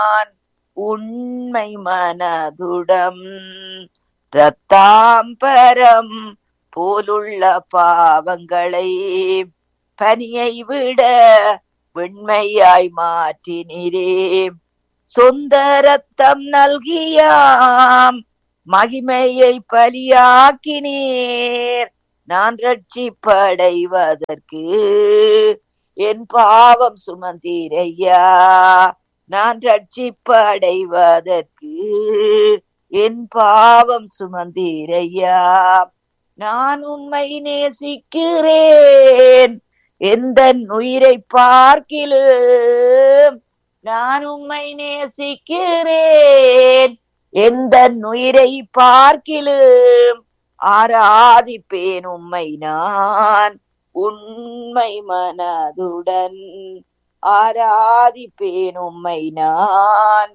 நான் உண்மை மனதுடம் ரத்தாம்பரம் போலுள்ள பாவங்களை பனியை விட வெண்மையாய் மாற்றினீரே சொந்த ரத்தம் நல்கியாம் மகிமையை பலியாக்கினீர் நான் ரட்சிப்படைவதற்கு என் பாவம் சுமந்தீரையா நான் ரட்சிப்படைவதற்கு என் பாவம் சுமந்தீரையா நான் உண்மை நேசிக்கிறேன் எந்த உயிரை பார்க்கிலும் நான் உண்மை நேசிக்கிறேன் எந்த உயிரை பார்க்கிலும் ஆராதிப்பேன் உம்மை நான் உண்மை மனதுடன் ஆராதிப்பேன் உம்மை நான்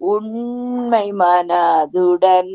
உண்மை மனதுடன்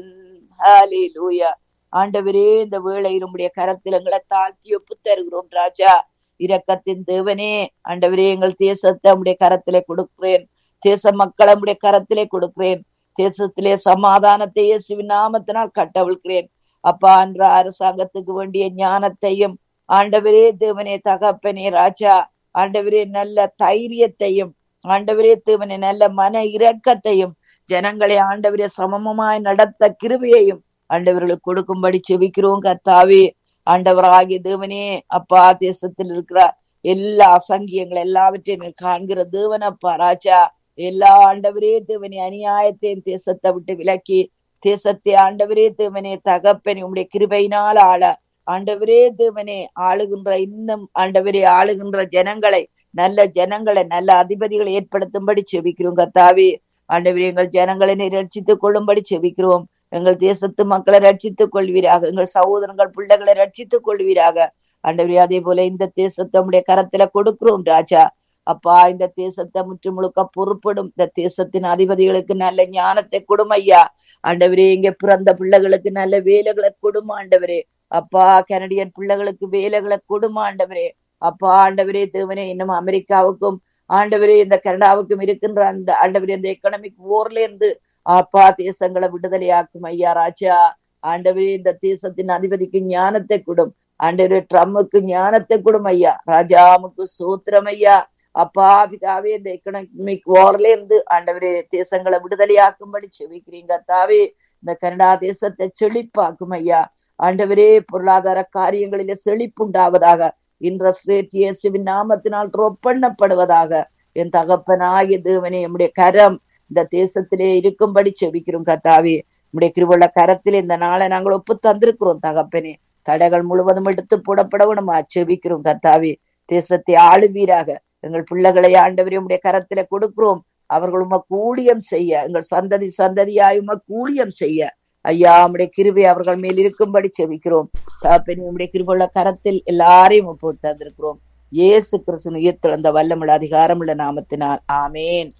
ஹalleluya ஆண்டவரே இந்த வேளையில் உம்முடைய கரத்தில் எங்களை தாழ்த்தி ஒப்பு தருகிறோம் ராஜா இரக்கத்தின் தேவனே ஆண்டவரே எங்கள் தேசத்தை உம்முடைய கரத்திலே கொடுக்கிறேன் தேச மக்களை உம்முடைய கரத்திலே கொடுக்கிறேன் தேசத்திலே சமாதானத்தை இயேசுவின் நாமத்தினால் கட்டவிழ்கிறேன் அப்பா என்ற அரசாங்கத்துக்கு வேண்டிய ஞானத்தையும் ஆண்டவரே தேவனே தகப்பனே ராஜா ஆண்டவரே நல்ல தைரியத்தையும் ஆண்டவரே தேவனே நல்ல மன இரக்கத்தையும் ஜனங்களை ஆண்டவரே சமமமாய் நடத்த கிருபையையும் ஆண்டவர்களுக்கு கொடுக்கும்படி செவிக்கிறோம் கத்தாவே ஆண்டவராகிய தேவனே அப்பா தேசத்தில் இருக்கிற எல்லா அசங்கியங்கள் எல்லாவற்றையும் நீர் காண்கிற தேவன் அப்பா ராஜா எல்லா ஆண்டவரே தேவனே அநியாயத்தையும் தேசத்தை விட்டு விலக்கி தேசத்தை ஆண்டவரே தேவனே தகப்பனே உம்முடைய கிருபையினால் ஆள ஆண்டவரே தேவனே ஆளுகின்ற இன்னும் ஆண்டவரே ஆளுகின்ற ஜனங்களை நல்ல ஜனங்களை நல்ல அதிபதிகளை ஏற்படுத்தும்படி செபிக்கிறோம் கத்தாவே ஆண்டவரே எங்கள் ஜனங்களை நீர் ரட்சித்துக் கொள்ளும்படி செபிக்கிறோம் எங்கள் தேசத்து மக்களை ரட்சித்துக் கொள்வீராக எங்கள் சகோதரங்கள் பிள்ளைகளை ரட்சித்துக் கொள்வீராக ஆண்டவரே அதே போல இந்த தேசத்தை உடைய கரத்துல கொடுக்கிறோம் ராஜா அப்பா இந்த தேசத்தை முற்று முழுக்க பொறுப்படும் இந்த தேசத்தின் அதிபதிகளுக்கு நல்ல ஞானத்தை கொடுமை ஐயா ஆண்டவரே இங்க பிறந்த பிள்ளைகளுக்கு நல்ல வேலைகளை கொடுமா ஆண்டவரே அப்பா கனடியன் பிள்ளைகளுக்கு வேலைகளை கொடுமா ஆண்டவரே அப்பா ஆண்டவரே தேவனே இன்னும் அமெரிக்காவுக்கும் ஆண்டவரே இந்த கனடாவுக்கும் இருக்கின்ற அந்த ஆண்டவரே இந்த எக்கனாமிக் போர்ல இருந்து அப்பா தேசங்களை விடுதலையாக்கும் ஐயா ராஜா ஆண்டவரே இந்த தேசத்தின் அதிபதிக்கு ஞானத்தை கொடும் ஆண்டவரே ட்ரம்முக்கு ஞானத்தை கொடும் ஐயா ராஜாவுக்கு சூத்திரம் ஐயா அப்பா பிதாவே இந்த எக்கனாமிக் வார்ல இருந்து ஆண்டவரே தேசங்களை விடுதலையாக்கும்படி செவிக்கிறீங்க தாவே இந்த கனடா தேசத்தை செழிப்பாக்கும் ஐயா ஆண்டவரே பொருளாதார காரியங்களிலே செழிப்புண்டாவதாக இன்ட்ரெஸ்ட் ரேட் இயேசுவின் நாமத்தினால் ட்ரோப் பண்ணப்படுவதாக என் தகப்பனாகிய தேவனே நம்முடைய கரம் இந்த தேசத்திலே இருக்கும்படி செபிக்கிறோம் கத்தாவே நம்முடைய கிருவுள்ள கரத்திலே இந்த நாளை நாங்கள் ஒப்பு தந்திருக்கிறோம் தகப்பனே தடைகள் முழுவதும் எடுத்து போடப்படவனுமா செபிக்கிறோம் கத்தாவே தேசத்தை ஆளுவீராக எங்கள் பிள்ளைகளை ஆண்டவரே உடைய கரத்தில கொடுக்கிறோம் அவர்கள் உம கூலியம் செய்ய எங்கள் சந்ததி சந்ததியாய் உம கூலியம் செய்ய ஐயா உம்முடைய கிருபை அவர்கள் மேல் இருக்கும்படி செவிக்கிறோம் தகப்பனே உம்முடைய கிருபுள்ள கரத்தில் எல்லாரையும் ஒப்பு தந்திருக்கிறோம் இயேசு கிறிஸ்துவின் உயிர்த்தெழுந்த வல்லமுள்ள அதிகாரமுள்ள நாமத்தினால் ஆமேன்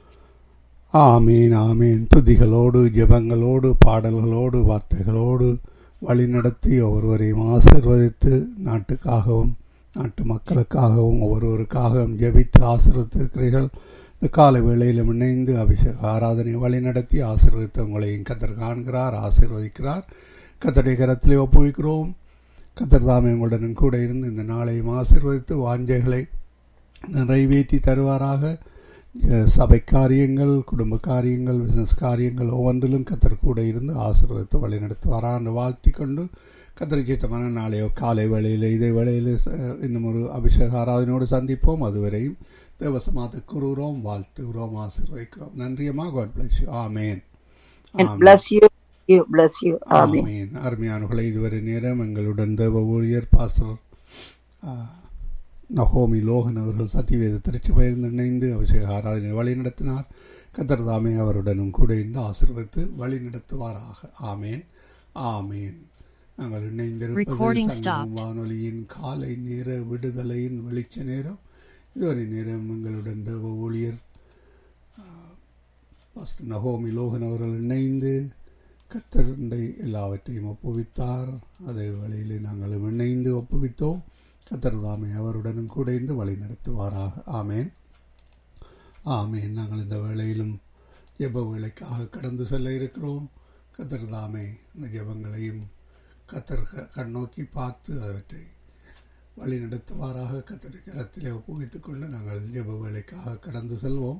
ஆமீன் ஆமீன் துதிகளோடு ஜெபங்களோடு பாடல்களோடு வார்த்தைகளோடு வழிநடத்தி ஒவ்வொருவரையும் ஆசிர்வதித்து நாட்டுக்காகவும் நாட்டு மக்களுக்காகவும் ஒவ்வொருவருக்காகவும் ஜெபித்து ஆசீர்வதித்திருக்கிறீர்கள் இந்த காலை வேளையிலும் இணைந்து அபிஷேக ஆராதனை வழிநடத்தி ஆசீர்வதித்து உங்களையும் கத்தர் காண்கிறார் ஆசீர்வதிக்கிறார் கத்தருடைய கரத்திலே ஒப்புவிக்கிறோம் கத்தர் தாமே உங்களுடன் கூட இருந்து இந்த நாளையும் ஆசீர்வதித்து வாஞ்சைகளை நிறைவேற்றி தருவாராக சபை காரியங்கள் குடும்ப காரியங்கள் பிசினஸ் காரியங்கள் ஒவ்வொன்றிலும் கத்தர் கூட இருந்து ஆசீர்வதித்து வழிநடத்துவாரான்னு வாழ்த்தி கொண்டு கத்திரிச்சித்தமான நாளையோ காலை வேளையில் இதே வேளையில் இன்னும் ஒரு அபிஷேக ஆராதனையோடு சந்திப்போம் அதுவரையும் தேவசமாத கூறுகிறோம் வாழ்த்துகிறோம் ஆசீர்வதிக்கிறோம் நன்றியம்மா God bless you amen amen அருமையானவர்களை இதுவரை நேரம் எங்களுடன் தேவ ஊழியர் பாசர் நகோமி லோகன் அவர்கள் சத்தியவேத திருச்சி பயிர்ந்து இணைந்து அபிஷேக ஆராதனை வழி நடத்தினார் கத்தர்தாமே அவருடனும் கூட இருந்து ஆசிர்வதித்து வழி நடத்துவாராக ஆமேன் ஆமேன் நாங்கள் இணைந்திருப்பது வானொலியின் காலை நேர விடுதலையின் வெளிச்ச நேரம் இதுவரை நேரம் எங்களுடன் தேவ ஊழியர் நகோமி லோகன் அவர்கள் இணைந்து கத்தருண்டை எல்லாவற்றையும் ஒப்புவித்தார் அதே வேளையில் நாங்களும் இணைந்து ஒப்புவித்தோம் கத்தர் தாமே அவருடனும் கூட இருந்து வழி நடத்துவாராக ஆமேன் ஆமேன் நாங்கள் இந்த வேளையிலும் ஜெப வேலைக்காக கடந்து செல்ல இருக்கிறோம் கத்தர் தாமே இந்த ஜெபங்களையும் கத்தர் க- கண்ணோக்கி பார்த்து அவற்றை வழி நடத்துவாராக கத்தடி கரத்திலே ஒப்புவித்துக் கொண்டு நாங்கள் ஜெப வேலைக்காக கடந்து செல்வோம்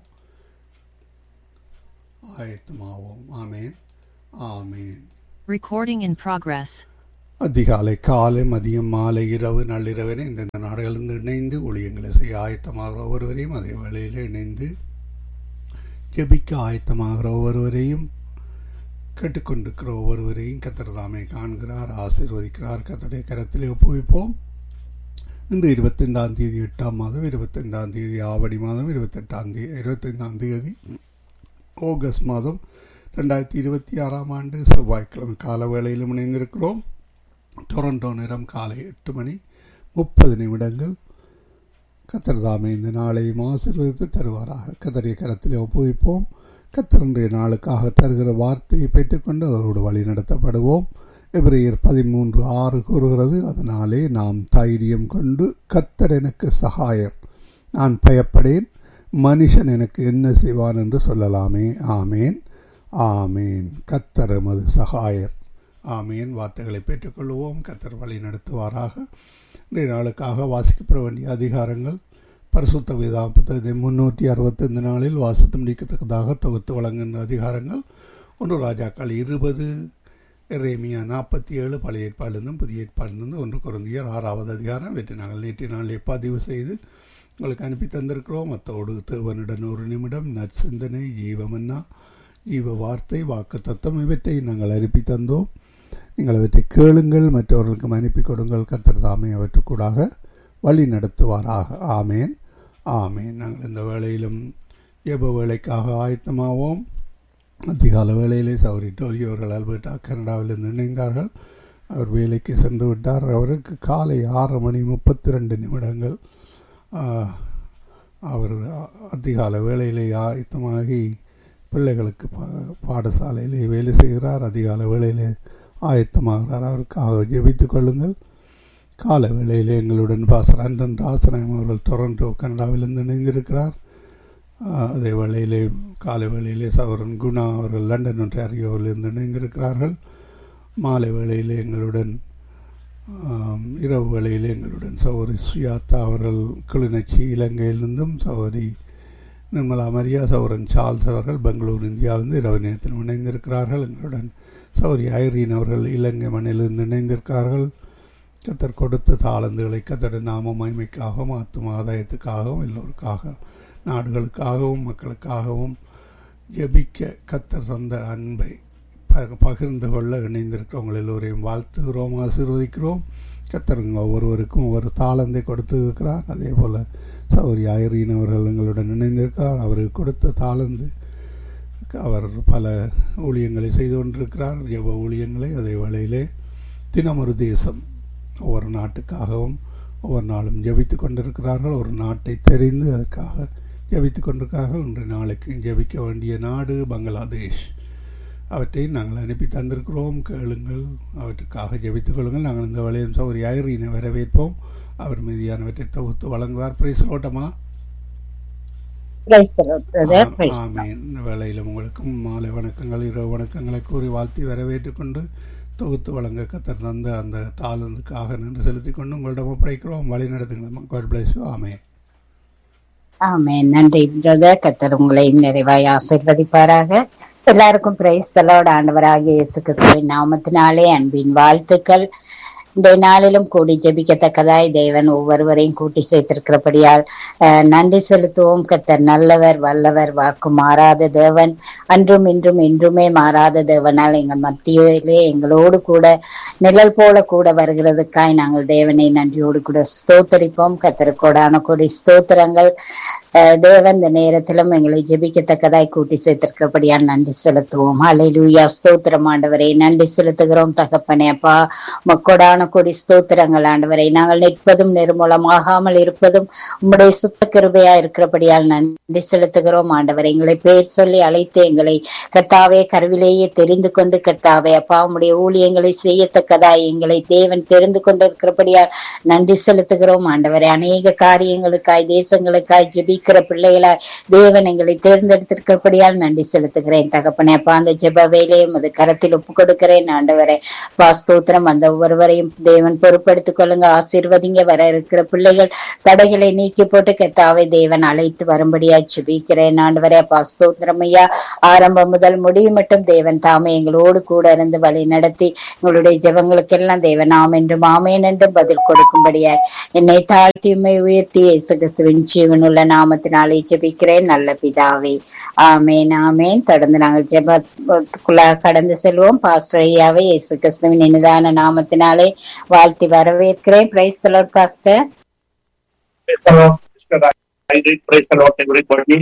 ஆயத்தமாவோம் ஆமேன் ஆமேன் Recording in progress. அதிகாலை காலை மதியம் மாலை இரவு நள்ளிரவென இந்தந்த நாடுகளிலிருந்து இணைந்து ஊழியங்களை செய்ய ஆயத்தமாகிற ஒருவரையும் அதே வேளையில் இணைந்து ஜெபிக்க ஆயத்தமாகிற ஒருவரையும் கேட்டுக்கொண்டிருக்கிற ஒவ்வொருவரையும் கத்தர் தாமே காண்கிறார் ஆசீர்வதிக்கிறார் கத்தருடைய கரத்திலே ஒப்புவிப்போம் இன்று இருபத்தைந்தாம் தேதி எட்டாம் மாதம் இருபத்தைந்தாம் தேதி ஆவடி மாதம் இருபத்தெட்டாம் தேதி இருபத்தைந்தாம் தேதி ஆகஸ்ட் மாதம் ரெண்டாயிரத்தி இருபத்தி ஆறாம் ஆண்டு செவ்வாய்க்கிழமை கால வேளையிலும் இணைந்திருக்கிறோம் டொரண்டோ நேரம் காலை எட்டு மணி முப்பது நிமிடங்கள் கத்தர் தாமே இந்த நாளையும் ஆசீர்வதித்து தருவாராக கத்தரிய கரத்திலே ஒப்புவிப்போம் கத்தர் இன்றைய நாளுக்காக தருகிற வார்த்தையை பெற்றுக்கொண்டு அவரோடு வழி நடத்தப்படுவோம் எபிரேயர் பதிமூன்று ஆறு கூறுகிறது அதனாலே நாம் தைரியம் கொண்டு கத்தர் எனக்கு சகாயர் நான் பயப்படேன் மனுஷன் எனக்கு என்ன செய்வான் என்று சொல்லலாமே ஆமேன் ஆமேன் கத்தர் எமது சகாயர் ஆமேன் வார்த்தைகளை பெற்றுக்கொள்வோம் கத்தர் வழி நடத்துவாராக இன்றைய நாளுக்காக வாசிக்கப்பட வேண்டிய அதிகாரங்கள் பரிசுத்த வேதா புத்தகத்தை முன்னூற்றி அறுபத்தைந்து நாளில் வாசித்து முடிக்கத்தக்கதாக தொகுத்து வழங்குகின்ற அதிகாரங்கள் ஒன்று ராஜாக்கள் இருபது எரேமியா நாற்பத்தி ஏழு பழைய ஏற்பாடிலிருந்தும் புதிய ஏற்பாடிலிருந்து ஒன்று குருந்தியர் ஆறாவது அதிகாரம் வெற்றி நாங்கள் நேற்று நாளிலே பதிவு செய்து உங்களுக்கு அனுப்பி தந்திருக்கிறோம் அத்தோடு தேவனுடன் ஒரு நிமிடம் நற்சிந்தனை ஜீவமன்னா ஜீவ வார்த்தை வாக்கு தத்துவம் இவற்றை நாங்கள் அனுப்பி தந்தோம் நீங்கள் அவற்றை கேளுங்கள் மற்றவர்களுக்கும் அனுப்பி கொடுங்கள் கத்தர் தாமே அவற்றுக்கூடாக வழி நடத்துவாராக ஆமேன் ஆமேன் நாங்கள் இந்த வேளையிலும் ஜெப வேலைக்காக ஆயத்தமாவோம் அதிகால வேளையிலே சௌரி டோரி அவர்கள் அல்பர்டா கனடாவிலிருந்து இணைந்தார்கள் அவர் வேலைக்கு சென்று விட்டார் அவருக்கு காலை ஆறு மணி முப்பத்தி ரெண்டு நிமிடங்கள் ஆஹ், அவர் அதிகால வேளையிலே ஆயத்தமாகி பிள்ளைகளுக்கு பா- பாடசாலையிலே வேலை செய்கிறார் அதிகால வேளையிலே ஆயத்தமாகிறார் அவருக்காக ஜெபித்துக் கொள்ளுங்கள் கால வேளையிலே எங்களுடன் பாசர் அண்டன் ராசனாயம் அவர்கள் டொரண்டோ கனடாவிலிருந்து இணைந்திருக்கிறார் ஆஹ், அதே வேளையிலே காலை வேளையிலே சவரன் குணா அவர்கள் லண்டன் ஒன்றாரியோவிலிருந்து இணைந்திருக்கிறார்கள் மாலை வேளையிலே எங்களுடன் ஆம், இரவு வேளையிலே எங்களுடன் சௌரி சுயாத்தா அவர்கள் கிளிநொச்சி இலங்கையிலிருந்தும் சௌரி நிர்மலா மரியா சௌரன் சார்ல்ஸ் அவர்கள் பெங்களூர் இந்தியாவிலிருந்து இரவு நேரத்தில் இணைந்திருக்கிறார்கள் எங்களுடன் சௌரி ஐரீன் அவர்கள் இலங்கை மண்ணிலிருந்து இணைந்திருக்கிறார்கள் கத்தர் கொடுத்த தாளந்துகளை கத்தட நாம மகிமைக்காகவும் ஆத்தும ஆதாயத்துக்காகவும் எல்லோருக்காக நாடுகளுக்காகவும் மக்களுக்காகவும் ஜெபிக்க கத்தர் தந்த அன்பை ப- பகிர்ந்து கொள்ள இணைந்திருக்கிறவங்க எல்லோரையும் வாழ்த்துகிறோம் ஆசீர்வதிக்கிறோம் கத்தருங்க ஒவ்வொருவருக்கும் ஒவ்வொரு தாளந்தை கொடுத்திருக்கிறார் அதே போல் சௌரி ஐரீன் அவர்கள் எங்களுடன் இணைந்திருக்கிறார் அவருக்கு கொடுத்த தாளந்து அவர் பல ஊழியங்களை செய்து கொண்டிருக்கிறார் ஜெப ஊழியங்களை அதே வேளையிலே தினமொரு தேசம் ஒவ்வொரு நாட்டுக்காகவும் ஒவ்வொரு நாளும் ஜெபித்து கொண்டிருக்கிறார்கள் ஒரு நாட்டை தெரிந்து அதற்காக ஜெபித்து கொண்டிருக்கிறார்கள் இன்று நாளைக்கு ஜெபிக்க வேண்டிய நாடு பங்களாதேஷ் அவற்றை நாங்கள் அனுப்பி தந்திருக்கிறோம் கேளுங்கள் அவற்றுக்காக ஜெபித்துக் கொள்ளுங்கள் நாங்கள் இந்த வளையம் சௌரி ஐரீனை வரவேற்போம் அவர் மீதியானவற்றை தொகுத்து வழங்குவார் பிரைஸ் ஓட்டமா Praise the Lord, brother. Praise the Lord. Amen இந்த வேளையிலும் உங்களுக்கும் மாலை வணக்கங்கள் இரவு வணக்கங்களை கூறி வாழ்த்தி வரவேற்றுக் கொண்டு தொகுத்து வழங்க கத்தர் தந்த அந்த தாளந்துக்காக நின்று செலுத்திக் கொண்டு உங்களிடம் ஒப்படைக்கிறோம் வழி நடத்துங்கள் காட் பிளஸ் ஆமேன் ஆமென் நன்றி பிரதர் கத்தர் உங்களையும் நிறைவாய் ஆசீர்வதிப்பாராக எல்லாருக்கும் பிரைஸ் தலோட ஆண்டவராகிய இயேசு கிறிஸ்துவின் நாமத்தினாலே அன்பின் வாழ்த்துக்கள் இந்த நாளிலும் கூடி ஜெபிக்கத்தக்கதாய் தேவன் ஒவ்வொருவரையும் கூட்டி சேர்த்திருக்கிறபடியால் அஹ், நன்றி செலுத்துவோம் கத்தர் நல்லவர் வல்லவர் வாக்கு மாறாத தேவன் அன்றும் இன்றும் என்றுமே மாறாத தேவனால் எங்கள் மத்தியிலே எங்களோடு கூட நிழல் போல கூட வருகிறதுக்காய் நாங்கள் தேவனை நன்றியோடு கூட ஸ்தோத்தரிப்போம் கத்தருக்கோடான கொடி ஸ்தோத்திரங்கள் அஹ், தேவன் இந்த நேரத்திலும் எங்களை ஜெபிக்கத்தக்கதாய் கூட்டி சேர்த்திருக்கிறபடியால் நன்றி செலுத்துவோம் ஹalleluya ஸ்தோத்திரம் ஆண்டவரே நன்றி செலுத்துகிறோம் தகப்பனே அப்பா மக்கோடான கோடி ஸ்தோத்திரங்கள் ஆண்டவரை நாங்கள் நிற்பதும் நிர்மூலமாகாமல் இருப்பதும் உம்முடைய சுத்த கிருபையா இருக்கிறபடியால் நன்றி செலுத்துகிறோம் ஆண்டவரை எங்களை பேர் சொல்லி அழைத்து எங்களை கர்த்தாவே கருவிலேயே தெரிந்து கொண்டு கர்த்தாவே அப்பா உம்முடைய ஊழியங்களை செய்யத்தக்கதா எங்களை தேவன் தெரிந்து கொண்டிருக்கிறபடியால் நன்றி செலுத்துகிறோம் ஆண்டவரை அநேக காரியங்களுக்காய் தேசங்களுக்காய் ஜெபிக்கிற பிள்ளைகளாய் தேவன் எங்களை தேர்ந்தெடுத்திருக்கிறபடியால் நன்றி செலுத்துகிறேன் தகப்பனே அப்பா அந்த ஜெப வேலையும் அது கரத்தில் ஒப்பு கொடுக்கிறேன் ஆண்டவரே பாஸ்தோத்திரம் அந்த ஒவ்வொருவரையும் தேவன் பொறுப்படுத்திக் கொள்ளுங்க ஆசீர்வதிங்க வர இருக்கிற பிள்ளைகள் தடைகளை நீக்கி போட்டு கெத்தாவை தேவன் அழைத்து வரும்படியா ஜெபிக்கிறேன் ஆண்டவரே பாஸ்தோத்திரம் ஐயா ஆரம்பம் முதல் முடியும் மட்டும் தேவன் தாமே எங்களோடு கூட இருந்து வழி நடத்தி எங்களுடைய ஜெபங்களுக்கெல்லாம் தேவன் ஆம் என்றும் ஆமேன் என்றும் பதில் கொடுக்கும்படியாய் என்னை தாழ்த்தி உம்மை உயர்த்தி இயேசு கிறிஸ்துவின் ஜீவனுள்ள நாமத்தினாலே ஜெபிக்கிறேன் நல்ல பிதாவே ஆமேன் ஆமேன் தொடர்ந்து நாங்கள் ஜெபத்துக்குள்ள கடந்து செல்வோம் பாஸ்டர் ஐயாவை இயேசு கிறிஸ்துவின் இனிதான நாமத்தினாலே வாழ்த்தி வரவேற்கிறேன் praise the Lord pastor Praise the Lord, Sister Irene. Praise the Lord, everybody.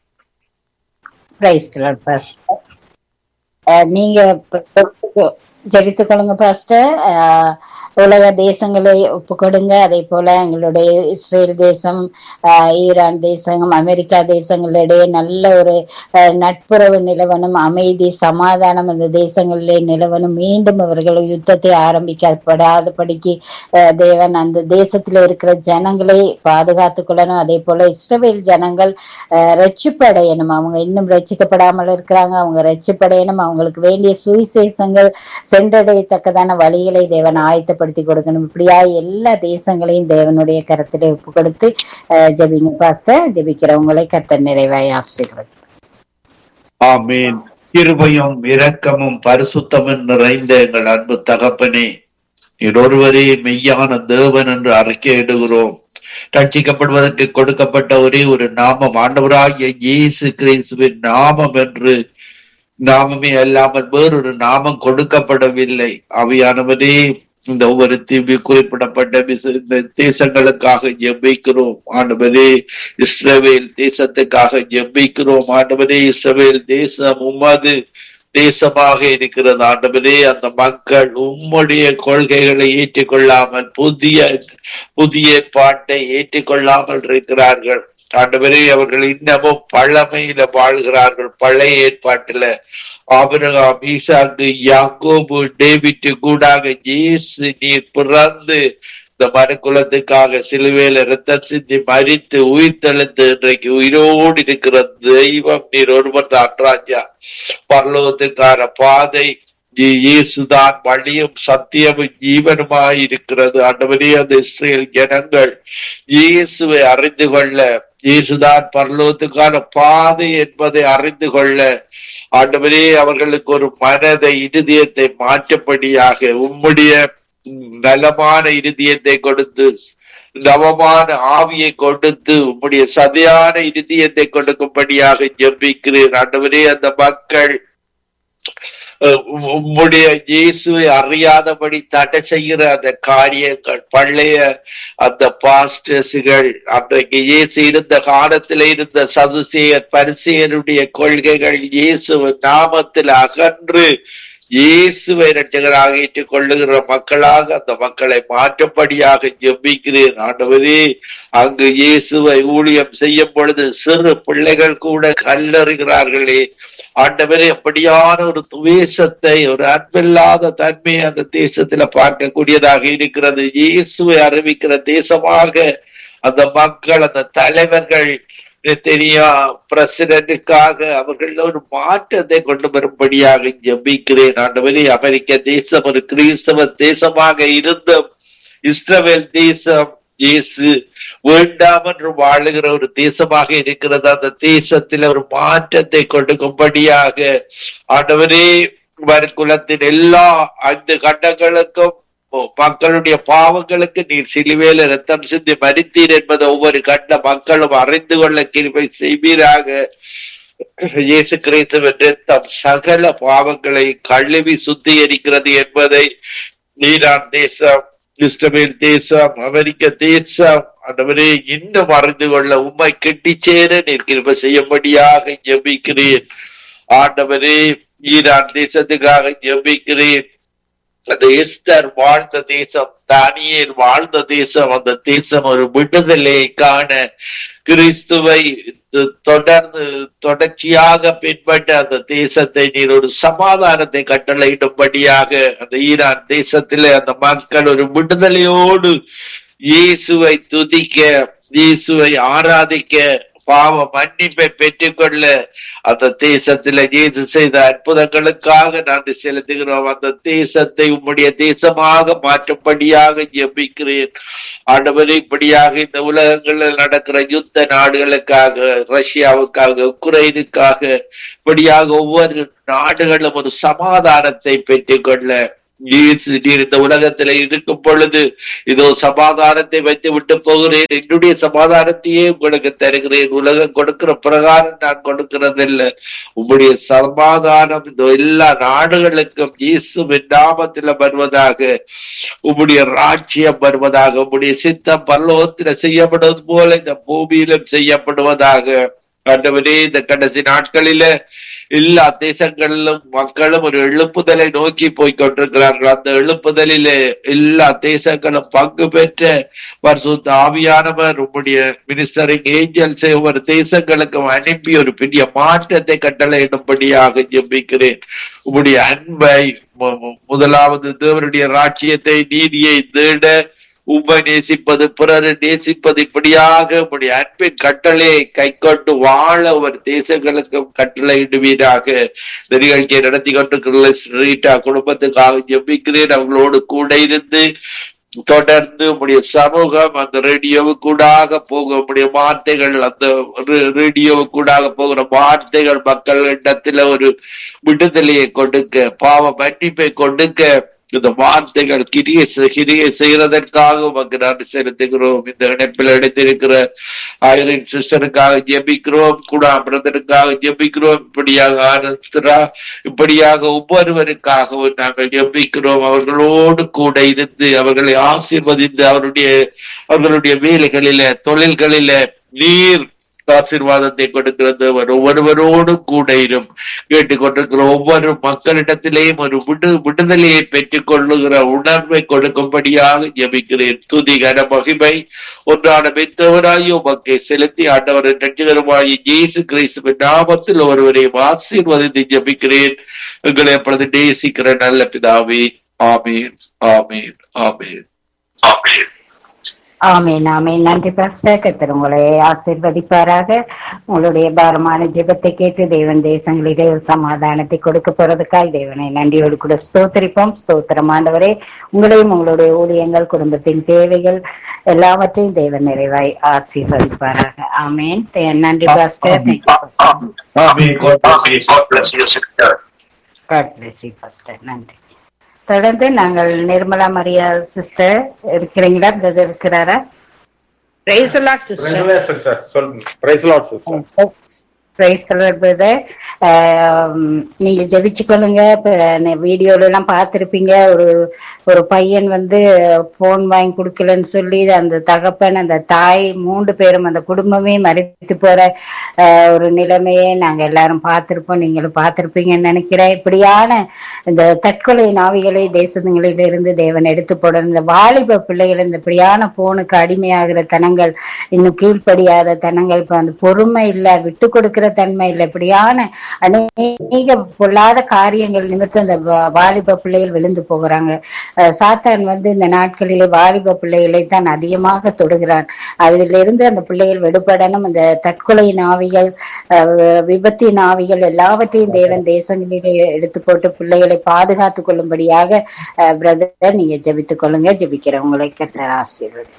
Praise the Lord pastor அஹ், நீங்க ஜெபித்துக் கொள்ளுங்க பாஸ்டர் அஹ், உலக தேசங்களை ஒப்பு கொடுங்க அதே போல எங்களுடைய இஸ்ரேல் தேசம் அஹ், ஈரான் தேசம் அமெரிக்கா தேசங்களிடையே நல்ல ஒரு அஹ், நட்புறவு நிலவனும் அமைதி சமாதானம் அந்த தேசங்களிலே நிலவனும் மீண்டும் அவர்கள் யுத்தத்தை ஆரம்பிக்கப்படாதபடிக்கு அஹ், தேவன் அந்த தேசத்துல இருக்கிற ஜனங்களை பாதுகாத்துக் கொள்ளணும் அதே போல இஸ்ரவேல் ஜனங்கள் அஹ், ரட்சிப்படையணும் அவங்க இன்னும் ரட்சிக்கப்படாமல் இருக்கிறாங்க அவங்க ரட்சிப்படையணும் அவங்களுக்கு வேண்டிய சுவிசேஷங்கள் சென்றடையத்தக்கதான வழிகளை தேவன் ஆயத்தப்படுத்தி கொடுக்கணும் இப்படியா எல்லா தேசங்களையும் தேவனுடைய கரத்திலே ஒப்பு கொடுத்து அஹ், ஜெபிங்க பாஸ்டர் ஜெபிக்கிறவங்களை கர்த்தர் நிறைவாய் ஆசீர்வதி ஆமீன் கிருபையும் இரக்கமும் பரிசுத்தமும் நிறைந்த எங்கள் அன்பு தகப்பனே நீர் ஒருவரே மெய்யான தேவன் என்று அறிக்கையிடுகிறோம் ரட்சிக்கப்படுவதற்கு கொடுக்கப்பட்ட ஒரே ஒரு நாமம் ஆண்டவராகிய இயேசு கிறிஸ்துவின் நாமம் என்று நாமமே அல்லாமல் வேறொரு நாமம் கொடுக்கப்படவில்லை அவையானவரே இந்த ஒவ்வொரு தீவி குறிப்பிடப்பட்ட விச- இந்த தேசங்களுக்காக ஜெபிக்கிறோம் ஆண்டவரே இஸ்ரவேல் தேசத்துக்காக ஜெபிக்கிறோம் ஆண்டவரே இஸ்ரவேல் தேசம் உமது தேசமாக இருக்கிறது ஆண்டவரே அந்த மக்கள் உம்முடைய கொள்கைகளை ஏற்றுக்கொள்ளாமல் புதிய புதிய பாட்டை ஏற்றுக்கொள்ளாமல் இருக்கிறார்கள் ஆண்டவரே அவர்கள் இன்னமும் பழமையில வாழ்கிறார்கள் பழைய ஏற்பாட்டுல ஆபிரகாம் ஈசாக்கு யாக்கோபு டேவிட்டு கூடாக இயேசு நீர் பிறந்து இந்த மனுக்குலத்துக்காக சிலுவையில ரத்தம் சிந்தி மறித்து உயிர் தெளித்து இன்றைக்கு உயிரோடு இருக்கிற தெய்வம் நீர் ஒருவர் தான் ராஜா பரலோகத்துக்கான பாதை இயே- இயேசுதான் வழியும் சத்தியமும் ஜீவனுமாய் இருக்கிறது ஆண்டவரே அந்த இஸ்ரேல் ஜனங்கள் இயேசுவை அறிந்து கொள்ள இயேசுதான் பரலோகத்துக்கான பாதை என்பதை அறிந்து கொள்ள ஆண்டவரே அவர்களுக்கு ஒரு மனதை இருதயத்தை மாற்றப்படியாக உம்முடைய நலமான இருதயத்தை கொடுத்து நவமான ஆவியை கொடுத்து உம்முடைய சதையான இருதயத்தை கொடுக்கும்படியாக ஜெபிக்கிறேன் ஆண்டவரே அந்த மக்கள் அஹ் உம்- உம்முடைய இயேசுவை அறியாதபடி தடை செய்கிற அந்த காரியங்கள் பழைய அந்த பாஸ்டர்ஸுகள் அன்றைக்கு இயேசு இருந்த காலத்தில் இருந்த சதுசேயர் பரிசேயருடைய கொள்கைகள் இயேசு நாமத்தில் அகன்று இயேசுவை இரட்சகராக ஏற்றுக் கொள்ளுகிற மக்களாக அந்த மக்களை மாற்றப்படியாக ஜெபிக்கிறேன் ஆண்டவரே அங்கு இயேசுவை ஊழியம் செய்யும் பொழுது சிறு பிள்ளைகள் கூட கல்லறுகிறார்களே ஆண்டவரே அப்படியான ஒரு துவேஷத்தை ஒரு அன்பில்லாத தன்மையை அந்த தேசத்துல பார்க்கக்கூடியதாக இருக்கிறது இயேசுவை அறிவிக்கிற தேசமாக அந்த மக்கள் அந்த தலைவர்கள் தெரியா பிரசிடென்ட்டுக்காக அவர்கள் ஒரு மாற்றத்தை கொண்டு வரும்படியாக ஜெபிக்கிறேன் ஆண்டவரே அமெரிக்க தேசம் ஒரு கிறிஸ்தவ தேசமாக இருந்தும் இஸ்ரவேல் தேசம் இயேசு வேண்டாம் என்று வாழுகிற ஒரு தேசமாக இருக்கிறது அந்த தேசத்தில் ஒரு மாற்றத்தை கொடுக்கும்படியாக ஆண்டவரே குலத்தின் எல்லா ஐந்து கண்டங்களுக்கும் மக்களுடைய பாவங்களுக்கு நீர் சிலுவையில ரத்தம் சிந்தி மறித்தீர் என்பதை ஒவ்வொரு கண்ட மக்களும் அறிந்து கொள்ள கிருபை செய்வீராக இயேசு கிறிஸ்துவின் ரத்தம் சகல பாவங்களை கழுவி சுத்திகரிக்கிறது என்பதை ஈரான் தேசம் இஸ்ரேல் தேசம் அமெரிக்க தேசம் ஆண்டவரே இன்னும் அறிந்து கொள்ள உம்மை கெட்டி சேர நீர் கிருபை செய்யும்படியாக ஜெபிக்கிறேன் ஆண்டவரே ஈரான் தேசத்துக்காக ஜெபிக்கிறேன் அந்த எஸ்தர் வாழ்ந்த தேசம் தானியேல் வாழ்ந்த தேசம் அந்த தேசம் ஒரு விடுதலையை காண கிறிஸ்துவை து- தொடர்ந்து தொடர்ச்சியாக பின்பற்ற அந்த தேசத்தை நீர் ஒரு சமாதானத்தை கட்டளையிடும்படியாக அந்த ஈரான் தேசத்திலே அந்த மக்கள் ஒரு விடுதலையோடு இயேசுவை துதிக்க இயேசுவை ஆராதிக்க பாவ மன்னிப்பை பெற்றுக்கொள்ள அந்த தேசத்துல இயேசு செய்த அற்புதங்களுக்காக நன்றி செலுத்துகிறோம் அந்த தேசத்தை உம்முடைய தேசமாக மாற்றும்படியாக ஜெபிக்கிறேன் ஆண்டவரே இப்படியாக இந்த உலகங்களில் நடக்கிற யுத்த நாடுகளுக்காக ரஷ்யாவுக்காக உக்ரைனுக்காக இப்படியாக ஒவ்வொரு நாடுகளும் ஒரு சமாதானத்தை பெற்றுக்கொள்ள இயேசு நீர் இந்த உலகத்துல இருக்கும் பொழுது இதோ சமாதானத்தை வைத்து விட்டு போகிறேன் என்னுடைய சமாதானத்தையே உங்களுக்கு தருகிறேன் உலகம் கொடுக்கிற பிரகாரம் நான் கொடுக்கிறதில்லை உம்முடைய சமாதானம் இந்த எல்லா நாடுகளுக்கும் இயேசுவின் நாமத்தில் வருவதாக உம்முடைய ராஜ்யம் வருவதாக உம்முடைய சித்தம் பல்லோகத்தில் செய்யப்படுவது போல இந்த பூமியிலும் செய்யப்படுவதாக ஆண்டவரே இந்த கடைசி நாட்களில எல்லா தேசங்களிலும் மக்களும் ஒரு எழுப்புதலை நோக்கி போய் கொண்டிருக்கிறார்கள் அந்த எழுப்புதலிலே எல்லா தேசங்களும் பங்கு பெற்ற பரிசுத்த ஆவியானவர் உம்முடைய மினிஸ்டரிங் ஏஞ்சல்ஸை ஒவ்வொரு தேசங்களுக்கும் அனுப்பி ஒரு பெரிய மாற்றத்தை கட்டளையிடும்படியாக ஜெபிக்கிறேன் உம்முடைய அன்பை மு- மு- முதலாவது தேவனுடைய ராஜ்யத்தை நீதியை தேட உம்மை நேசிப்பது பிறரை நேசிப்பது இப்படியாக உம்முடைய அன்பின் கட்டளையை கை கொண்டு வாழ ஒரு தேசங்களுக்கும் கட்டளையிடுவீராக இந்த நிகழ்ச்சியை நடத்தி கொண்டிருக்கிற ரீட்டா குடும்பத்துக்காக ஜெபிக்கிறேன் அவங்களோடு கூட இருந்து தொடர்ந்து உம்முடைய சமூகம் அந்த ரேடியோவுக்கூடாக போக உம்முடைய வார்த்தைகள் அந்த ரேடியோவுக்கூடாக போகிற வார்த்தைகள் மக்கள் இடத்துல ஒரு விடுதலையை கொடுக்க பாவ மன்னிப்பை கொடுக்க இந்த வார்த்தைகள் கிரிய கிரிய செய்யறதற்காக உமக்கு நன்றி செலுத்துகிறோம் இந்த இணைப்பில் இணைத்திருக்கிற ஆயிரம் சிஸ்டருக்காக ஜெபிக்கிறோம் கூட பிரதருக்காக ஜெபிக்கிறோம் இப்படியாக ஆனந்தரா இப்படியாக ஒவ்வொருவருக்காகவும் நாங்கள் ஜெபிக்கிறோம் அவர்களோடு கூட இருந்து அவர்களை ஆசீர்வதித்து அவருடைய அவர்களுடைய வேலைகளில தொழில்களில நீர் ஆசீர்வாதத்தை கொடுக்கிறது அவர் ஒவ்வொருவரோடும் கூட இரும் கேட்டுக்கொண்டிருக்கிற ஒவ்வொரு மக்களிடத்திலேயும் ஒரு விடு விடுதலையை பெற்றுக் கொள்ளுகிற உணர்வை கொடுக்கும்படியாக ஜெபிக்கிறேன் துதி கன மகிமை ஒன்றான மெத்தவராய் உமக்கை செலுத்தி ஆண்டவரின் ரட்சகருமாய் இயேசு கிறிஸ்துவின் நாமத்தில் ஒருவரையும் ஆசீர்வதித்து ஜெபிக்கிறேன் எங்களை அப்பொழுது நேசிக்கிற நல்ல பிதாவே ஆமீன் ஆமீன் ஆமீன் ஆமீன் ஆமீன் ஆமீன் நன்றி பாஸ்டர் கத்தர் உங்களை ஆசீர்வதிப்பாராக உங்களுடைய பாரமான ஜெபத்தை கேட்டு தேவன் தேசங்களிலே ஒரு சமாதானத்தை கொடுக்க போறதுக்காய் தேவனை நன்றியோடு கூட ஸ்தோத்திரிப்போம் ஸ்தோத்திரமானவரே உங்களையும் உங்களுடைய ஊழியங்கள் குடும்பத்தின் தேவைகள் எல்லாவற்றையும் தேவன் நிறைவாய் ஆசீர்வதிப்பாராக ஆமீன் தே- நன்றி pastor Amen. God bless you. God bless you, sister. God bless you pastor நன்றி தொடர்ந்து நாங்கள் நிர்மலா மரியா சிஸ்டர் இருக்கிறீங்களா பிரதர் இருக்கிறாரா பிரைஸ் லார்ட் சிஸ்டர் சிஸ்டர் சொல்லுங்க praise Lord sister praise brother நீங்க ஜெபிச்சு கொள்ளுங்க இப்ப நெ- வீடியோல எல்லாம் பார்த்திருப்பீங்க ஒரு ஒரு பையன் வந்து போன் வாங்கி கொடுக்கலன்னு சொல்லி அந்த தகப்பன் அந்த தாய் மூன்று பேரும் அந்த குடும்பமே மறித்து போற அஹ், ஒரு நிலைமையை நாங்க எல்லாரும் பார்த்திருப்போம் நீங்களும் பார்த்திருப்பீங்கன்னு நினைக்கிறேன் இப்படியான இந்த தற்கொலை நாவிகளை தேசங்களிலிருந்து தேவன் எடுத்து போடணும் இந்த வாலிப பிள்ளைகள் இந்த இப்படியான போனுக்கு அடிமையாகிற தனங்கள் இன்னும் கீழ்ப்படியாத தனங்கள் இப்ப அந்த பொறுமை இல்ல விட்டு கொடுக்கிற தன்மை இல்ல இப்படியான அநேக பொல்லாத காரியங்கள் நிமித்தம் இந்த வா- வாலிப பிள்ளைகள் விழுந்து போகிறாங்க அஹ் சாத்தான் வந்து இந்த நாட்களிலே வாலிப பிள்ளைகளை தான் அதிகமாக தொடுகிறான் அதிலிருந்து அந்த பிள்ளைகள் விடுபடணும் இந்த தற்கொலை நாவிகள் அஹ் விபத்தின் ஆவிகள் எல்லாவற்றையும் தேவன் தேசங்களிலே எடுத்து போட்டு பிள்ளைகளை பாதுகாத்துக் கொள்ளும்படியாக பிரதர் நீங்க ஜெபித்துக் கொள்ளுங்க ஜெபிக்கிறவங்களை கர்த்தர் ஆசீர்வதி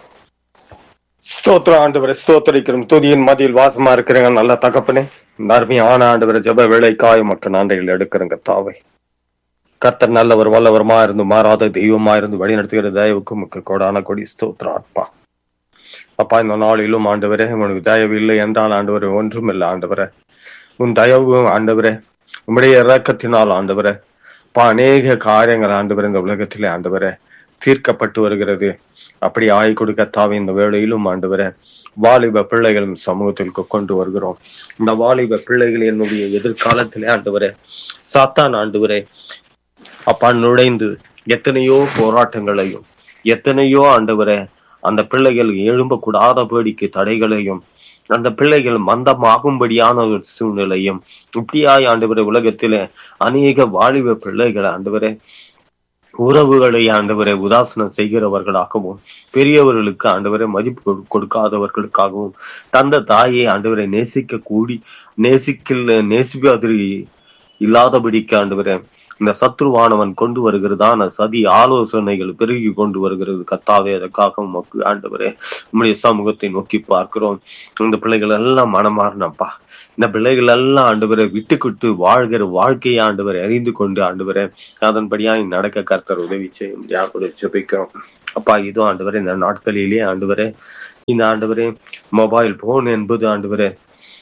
ஸ்தோத்திரம் ஆண்டவரை ஸ்தோத்தரிக்கிறோம் துதியின் மதியில் வாசமா இருக்கிறங்க நல்ல தகப்பனே இந்த அருமையான ஆண்டவரை ஜெப வேலைக்காய் மக்கள் நன்றிகள் எடுக்கிறங்க தாவை கர்த்தர் நல்லவர் வல்லவரமா இருந்து மாறாத தெய்வமா இருந்து வழி நடத்துகிற தயவுக்கு முக்க கோடான கொடி ஸ்தோத்திரம் அப்பா அப்பா இந்த நாளிலும் ஆண்டவரே உனக்கு தயவு இல்லை என்றால் ஆண்டவரே ஒன்றும் இல்லை ஆண்டவரே உன் தயவு ஆண்டவரே உம்முடைய இறக்கத்தினால் ஆண்டவரே அப்பா அநேக காரியங்கள் ஆண்டவரே இந்த உலகத்திலே ஆண்டவரே தீர்க்கப்பட்டு வருகிறது அப்படி ஆய் கொடுக்க தாவி இந்த வேளையிலும் ஆண்டவரே வாலிப பிள்ளைகளும் சமூகத்திற்கு கொண்டு வருகிறோம் இந்த வாலிப பிள்ளைகள் என்னுடைய எதிர்காலத்திலே ஆண்டவரே சாத்தான் ஆண்டவரே அப்பா நுழைந்து எத்தனையோ போராட்டங்களையும் எத்தனையோ ஆண்டவரே அந்த பிள்ளைகள் எழும்பக்கூடாதபடிக்கு தடைகளையும் அந்த பிள்ளைகள் மந்தமாகும்படியான ஒரு சூழ்நிலையும் இப்படியாய் ஆண்டவரே உலகத்திலே அநேக வாலிப பிள்ளைகள் ஆண்டவரே உறவுகளை ஆண்டவரை உதாசனம் செய்கிறவர்களாகவும் பெரியவர்களுக்கு ஆண்டவரை மதிப்பு கொடு- கொடுக்காதவர்களுக்காகவும் தந்த தாயை ஆண்டவரை நேசிக்க கூடி நேசிக்கல நேசிப்பது இல்லாதபடிக்கு ஆண்டவரை இந்த சத்ருவானவன் கொண்டு வருகிறதான சதி ஆலோசனைகள் பெருகி கொண்டு வருகிறது கத்தாவே அதற்காக உமக்கு ஆண்டவரே உம்முடைய சமூகத்தை நோக்கி பார்க்கிறோம் இந்த பிள்ளைகள் எல்லாம் மனமாறினப்பா இந்த பிள்ளைகள் எல்லாம் ஆண்டவரை விட்டுக்கிட்டு வாழ்கிற வாழ்க்கையை ஆண்டவரை அறிந்து கொண்டு ஆண்டவரை அதன்படியா நடக்க கர்த்தர் உதவி செய்யும் யாரோட ஜெபிக்கிறோம் அப்பா இதோ ஆண்டவரே இந்த நாட்களிலே ஆண்டவரே இந்த ஆண்டவரே மொபைல் போன் என்பது ஆண்டவரே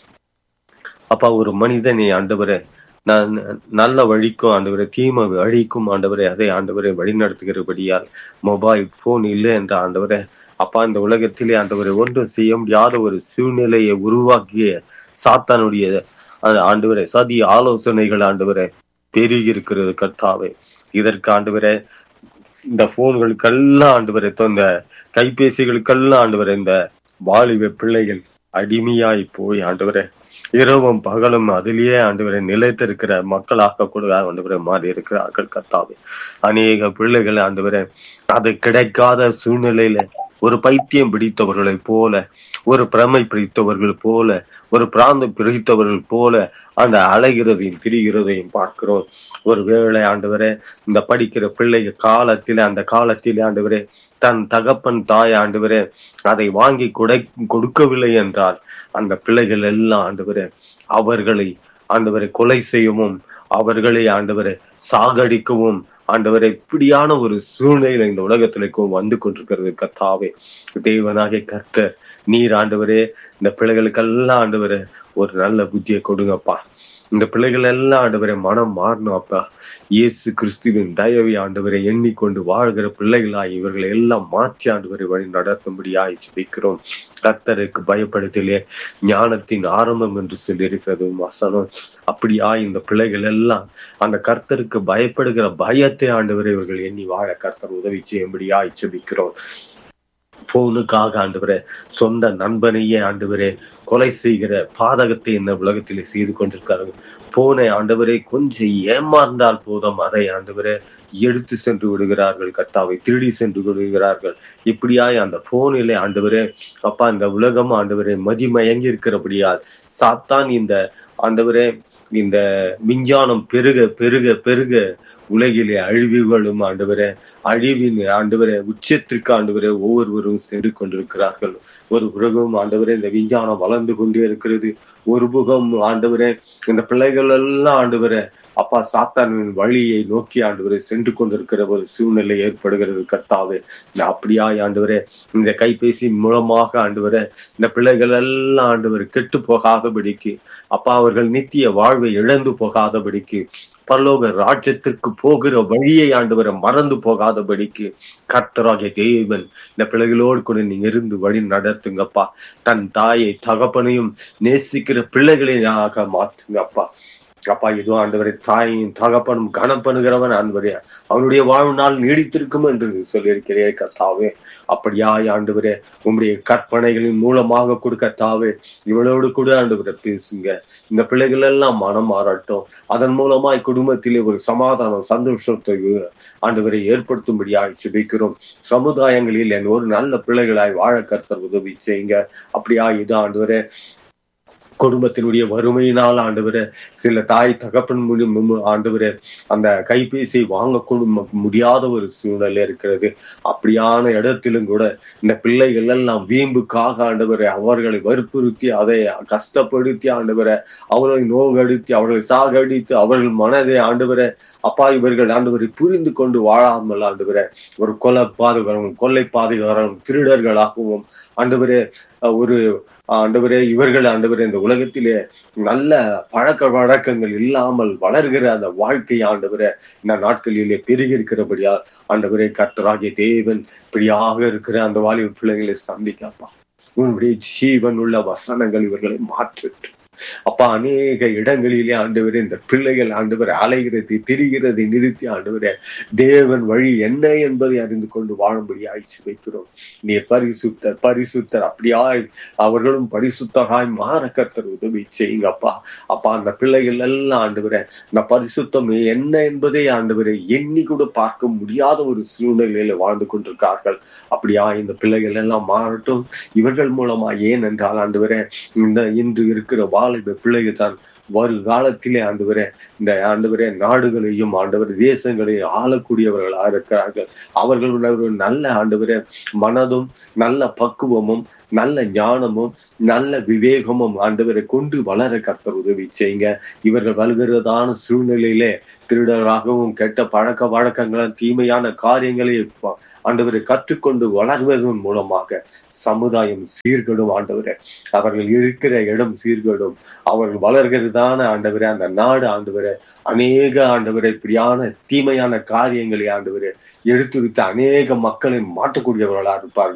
அப்பா ஒரு மனிதனை ஆண்டவரே நான் நல்ல வழிக்கும் ஆண்டவரே தீமை வழிக்கும் ஆண்டவரே அதை ஆண்டவரை வழிநடத்துகிறபடியால் மொபைல் போன் இல்லை என்ற ஆண்டவரே அப்பா இந்த உலகத்திலே ஆண்டவரை ஒன்றும் செய்ய முடியாத ஒரு சூழ்நிலையை உருவாக்கிய சாத்தானுடைய அந்த ஆண்டவரே சதி ஆலோசனைகள் ஆண்டவரே பெருகி இருக்கிறது கர்த்தாவே இதற்கு ஆண்டவரே இந்த போன்களுக்கெல்லாம் ஆண்டவரே இந்த கைபேசிகளுக்கெல்லாம் ஆண்டவரே இந்த வாலிப பிள்ளைகள் அடிமையாய் போய் ஆண்டவரே இரவும் பகலும் அதிலேயே ஆண்டவரை நிலைத்திருக்கிற மக்களாக கூட ஆண்டவரை மாறி இருக்கிறார்கள் கர்த்தாவே அநேக பிள்ளைகள் ஆண்டவரை அது கிடைக்காத சூழ்நிலையில ஒரு பைத்தியம் பிடித்தவர்களைப் போல ஒரு பிரமை பிடித்தவர்கள் போல ஒரு பிராந்தம் பிடித்தவர்கள் போல அந்த அலைகிறதையும் திரிகிறதையும் பார்க்கிறோம் ஒரு வேளை ஆண்டவரே இந்த படிக்கிற பிள்ளைகள் காலத்திலே அந்த காலத்திலே ஆண்டவரே தன் தகப்பன் தாய் ஆண்டவரே அதை வாங்கி கொடை கொடுக்கவில்லை என்றால் அந்த பிள்ளைகள் எல்லாம் ஆண்டவரே அவர்களை ஆண்டவரை கொலை செய்யவும் அவர்களை ஆண்டவரை சாகடிக்கவும் ஆண்டவரை இப்படியான ஒரு சூழ்நிலை இந்த உலகத்திற்கு வந்து கொண்டிருக்கிறது கர்த்தாவே தேவனாகிய கர்த்தர் நீர் ஆண்டவரே இந்த பிள்ளைகளுக்கெல்லாம் ஆண்டவரே ஒரு நல்ல புத்தியை கொடுங்கப்பா இந்த பிள்ளைகள் எல்லாம் ஆண்டவரை மனம் மாறணும் அப்பா இயேசு கிறிஸ்துவின் தயவை ஆண்டவரை எண்ணிக்கொண்டு வாழ்கிற பிள்ளைகளாய் இவர்களை எல்லாம் மாற்றி ஆண்டவரை வழி நடத்தும்படியாய் ஜெபிக்கிறோம் கர்த்தருக்கு பயப்படுத்திலே ஞானத்தின் ஆரம்பம் என்று சொல்லியிருக்கிறது வசனம் அப்படியா இந்த பிள்ளைகள் எல்லாம் அந்த கர்த்தருக்கு பயப்படுகிற பயத்தை ஆண்டவரை இவர்கள் எண்ணி வாழ கர்த்தர் உதவி செய்யும்படியாய் ஜெபிக்கிறோம் போனுக்காக ஆண்டவரே சொந்த நண்பனையே ஆண்டவரே கொலை செய்கிற பாதகத்தை இந்த உலகத்திலே செய்து கொண்டிருக்கிறார்கள் போனை ஆண்டவரே கொஞ்சம் ஏமாந்தால் போதும் அதை ஆண்டவரே எடுத்து சென்று விடுகிறார்கள் கட்டாவை திருடி சென்று விடுகிறார்கள் இப்படியாய் அந்த போனிலே ஆண்டவரே அப்பா இந்த உலகம் ஆண்டவரே மதிமயங்கி இருக்கிறபடியால் சாத்தான் இந்த ஆண்டவரே இந்த விஞ்ஞானம் பெருக பெருக பெருக உலகிலே அழிவுகளும் ஆண்டவரே அழிவின் ஆண்டவரே உச்சத்திற்கு ஆண்டவரே ஒவ்வொருவரும் சென்று கொண்டிருக்கிறார்கள் ஒரு உலகம் ஆண்டவரே இந்த விஞ்ஞானம் வளர்ந்து கொண்டே இருக்கிறது ஒரு புகம் ஆண்டவரே இந்த பிள்ளைகள் எல்லாம் ஆண்டவரே அப்பா சாத்தானின் வழியை நோக்கி ஆண்டவரை சென்று கொண்டிருக்கிற ஒரு சூழ்நிலை ஏற்படுகிறது கர்த்தாவே அப்படியாய் ஆண்டவரே இந்த கைபேசி மூலமாக ஆண்டவரே இந்த பிள்ளைகள் எல்லாம் ஆண்டவர் கெட்டு போகாதபடிக்கு அப்பா அவர்கள் நித்திய வாழ்வை இழந்து போகாதபடிக்கு பரலோக ராஜ்யத்திற்கு போகிற வழியை ஆண்டவரை மறந்து போகாதபடிக்கு கர்த்தராகிய தேவன் இந்த பிள்ளைகளோடு கூட நீங்க இருந்து வழி நடத்துங்கப்பா தன் தாயை தகப்பனையும் நேசிக்கிற பிள்ளைகளையாக மாற்றுங்கப்பா அப்பா இதோ ஆண்டவரை தாயின் தகப்பனும் கனம் பண்ணுகிறவன் ஆண்டவரே அவனுடைய வாழ்நாள் நீடித்திருக்கும் என்று சொல்லியிருக்கிறே கர்த்தாவே அப்படியாய் ஆண்டவரே உம்முடைய கற்பனைகளின் மூலமாக கொடுக்க தாவே இவளோடு கூட ஆண்டவரை பேசுங்க இந்த பிள்ளைகள் எல்லாம் மனம் மாறட்டும் அதன் மூலமாய் குடும்பத்திலே ஒரு சமாதானம் சந்தோஷத்தை ஆண்டவரை ஏற்படுத்தும்படியாய் சுபிக்கிறோம் சமுதாயங்களில் என் ஒரு நல்ல பிள்ளைகளாய் வாழ கர்த்தர் உதவி செய்யுங்க அப்படியா இது ஆண்டவரே குடும்பத்தினுடைய வறுமையினால் ஆண்டவரே சில தாய் தகப்பன் மூலியம் ஆண்டவரே அந்த கைபேசி வாங்க முடியாத ஒரு சூழ்நிலை இருக்கிறது அப்படியான இடத்திலும் கூட இந்த பிள்ளைகள் எல்லாம் வீம்புக்காக ஆண்டவரை அவர்களை வற்புறுத்தி அதை கஷ்டப்படுத்தி ஆண்டவரை அவர்களை நோகடித்து அவர்களை சாகடித்து அவர்கள் மனதை ஆண்டவரை அப்பா இவர்கள் ஆண்டவரை புரிந்து கொண்டு வாழாமல் ஆண்டவரை ஒரு கொலை பாதுகாரம் கொள்ளை பாதுகாரம் திருடர்களாகவும் ஆண்டவரே ஒரு ஆண்டவரே இவர்கள் ஆண்டவரே இந்த உலகத்திலே நல்ல பழக்க வழக்கங்கள் இல்லாமல் வளர்கிற அந்த வாழ்க்கை ஆண்டவரே இந்த நாட்களிலே பெருகி இருக்கிறபடியால் ஆண்டவரே கர்த்தராகிய தேவன் இப்படியாக இருக்கிற அந்த வாலிப பிள்ளைகளை சந்திக்கப்பா உன்னுடைய ஜீவன் உள்ள வசனங்கள் இவர்களை மாற்றட்டும் அப்பா அநேக இடங்களிலே ஆண்டவரே இந்த பிள்ளைகள் ஆண்டவர் அலைகிறது திரிகிறதை நிறுத்தி ஆண்டவரே தேவன் வழி என்ன என்பதை அறிந்து கொண்டு வாழும்படியாய் வைக்கிறோம் நீர் பரிசுத்தர் பரிசுத்தர் அப்படியாய் அவர்களும் பரிசுத்தராய் மாற கர்த்தர் உதவி செய்யுங்க அப்பா அப்பா அந்த பிள்ளைகள் எல்லாம் ஆண்டவரே இந்த பரிசுத்தம் என்ன என்பதை ஆண்டவரை எண்ணி கூட பார்க்க முடியாத ஒரு சூழ்நிலையில வாழ்ந்து கொண்டிருக்கார்கள் அப்படியா இந்த பிள்ளைகள் எல்லாம் மாறட்டும் இவர்கள் மூலமா ஏன் என்றால் ஆண்டவரே இந்த இன்று இருக்கிற வாலிப பிள்ளைகள் தான் வருங்காலத்திலே ஆண்டவரே இந்த ஆண்டவரே நாடுகளையும் ஆண்டவர் தேசங்களையும் ஆளக்கூடியவர்களா இருக்கிறார்கள் அவர்களுடைய ஒரு நல்ல ஆண்டவரே மனதும் நல்ல பக்குவமும் நல்ல ஞானமும் நல்ல விவேகமும் ஆண்டவரை கொண்டு வளர கர்த்தர் உதவி செய்யுங்க இவர்கள் வருகிறதான சூழ்நிலையிலே திருடராகவும் கெட்ட பழக்க வழக்கங்களும் தீமையான காரியங்களை ஆண்டவரை கற்றுக்கொண்டு வளர்வதன் மூலமாக சமுதாயம் சீர்கெடும் ஆண்டவரே அவர்கள் இருக்கிற இடம் சீர்கெடும் அவர்கள் வளர்கிறதான ஆண்டவரே அந்த நாடு ஆண்டவரே அநேக ஆண்டவரை இப்படியான தீமையான காரியங்களை ஆண்டவரே எடுத்துரைத்து அநேக மக்களை மாற்றக்கூடியவர்களா இருப்பார்கள்